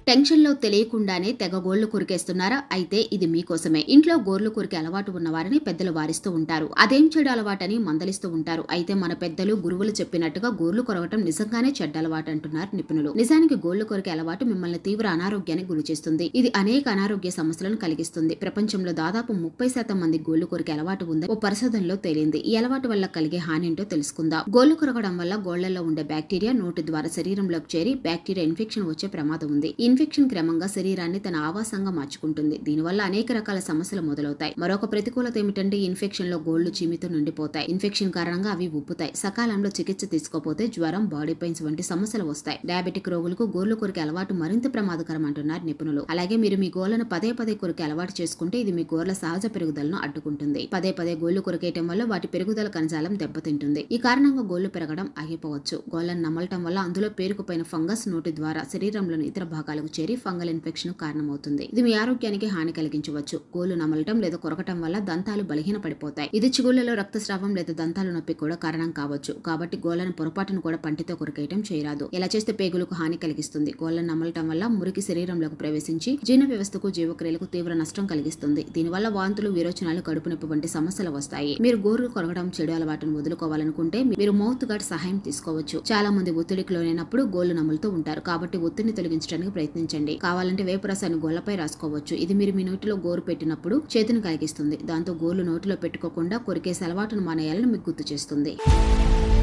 tension లో తెలియకుండానే తెగ గోళ్లు కొరికేస్తున్నారా అయితే ఇది మీకోసమే ఇంట్లో గోర్లు కొరికే అలవాటు ఉన్న వారిని పెద్దలు వారిస్తూ ఉంటారు అదేం చెడు అలవాటని మందలిస్తూ ఉంటారు అయితే మన పెద్దలు గురువులు చెప్పినట్టుగా గోర్లు కొరగటం నిజంగానే చెడ్డ అలవాటు అంటున్నారు నిపుణులు నిజానికి గోళ్లు కొరికే అలవాటు మిమ్మల్ని తీవ్ర అనారోగ్యానికి గురి చేస్తుంది ఇది అనేక అనారోగ్య సమస్యలను కలిగిస్తుంది ప్రపంచంలో దాదాపు ముప్పై శాతం మంది గోళ్లు కొరికే అలవాటు ఉందని ఓ పరిశోధనలో తేలింది ఈ అలవాటు వల్ల కలిగే హాని ఏంటో తెలుసుకుందాం గోళ్లు కొరగడం వల్ల గోళ్లలో ఉండే బ్యాక్టీరియా నోటి ద్వారా శరీరంలోకి చేరి బ్యాక్టీరియా ఇన్ఫెక్షన్ వచ్చే ప్రమాదం ఉంది ఈ ఇన్ఫెక్షన్ క్రమంగా శరీరాన్ని తన ఆవాసంగా మార్చుకుంటుంది దీనివల్ల అనేక రకాల సమస్యలు మొదలవుతాయి మరొక ప్రతికూలత ఏమిటంటే ఈ ఇన్ఫెక్షన్ లో గోళ్లు చీమితో నిండిపోతాయి ఇన్ఫెక్షన్ కారణంగా అవి ఉబ్బుతాయి సకాలంలో చికిత్స తీసుకోపోతే జ్వరం బాడీ పెయిన్స్ వంటి సమస్యలు వస్తాయి డయాబెటిక్ రోగులకు గోళ్లు కొరికే అలవాటు మరింత ప్రమాదకరం అంటున్నారు నిపుణులు అలాగే మీరు మీ గోళ్లను పదే పదే కొరికే అలవాటు చేసుకుంటే ఇది మీ గోర్ల సహజ పెరుగుదలను అడ్డుకుంటుంది పదే పదే గోళ్లు కొరికేయటం వల్ల వాటి పెరుగుదల కణజాలం దెబ్బతింటుంది ఈ కారణంగా గోళ్లు పెరగడం ఆగిపోవచ్చు గోళ్లను నమలటం వల్ల అందులో పేరుకుపోయిన ఫంగస్ నోటి ద్వారా శరీరంలోని ఇతర భాగాలకు చేరి ఫంగల్ ఇన్ఫెక్షన్ కారణమవుతుంది ఇది మీ ఆరోగ్యానికి హాని కలిగించవచ్చు గోళ్లు నమలటం లేదా కొరకటం వల్ల దంతాలు బలహీన పడిపోతాయి ఇది చిగుళ్లలో రక్తస్రావం లేదా దంతాలు నొప్పి కూడా కారణం కావచ్చు కాబట్టి గోళ్లను పొరపాటును కూడా పంటితో కొరికేయటం చేయరాదు ఇలా చేస్తే పేగులకు హాని కలిగిస్తుంది గోళ్లను నమలటం వల్ల మురికి శరీరంలోకి ప్రవేశించి జీర్ణ వ్యవస్థకు జీవక్రియలకు తీవ్ర నష్టం కలిగిస్తుంది దీనివల్ల వాంతులు విరోచనాలు కడుపు నొప్పి వంటి సమస్యలు వస్తాయి మీరు గోర్లు కొరగడం చెడు అలవాటును వదులుకోవాలనుకుంటే మీరు మౌత్ గార్డ్ సహాయం తీసుకోవచ్చు చాలా మంది ఒత్తిడికి లోనైనప్పుడు గోళ్లు నములుతూ ఉంటారు కాబట్టి ఒత్తిడిని తొలగించడానికి ప్రయత్నించండి కావాలంటే వేపరసాన్ని గోళ్లపై రాసుకోవచ్చు ఇది మీరు మీ నోటిలో గోరు పెట్టినప్పుడు చేతిని కలిగిస్తుంది దాంతో గోర్లు నోటిలో పెట్టుకోకుండా కొరికేసే అలవాటును మానేయాలని మీకు గుర్తు చేస్తుంది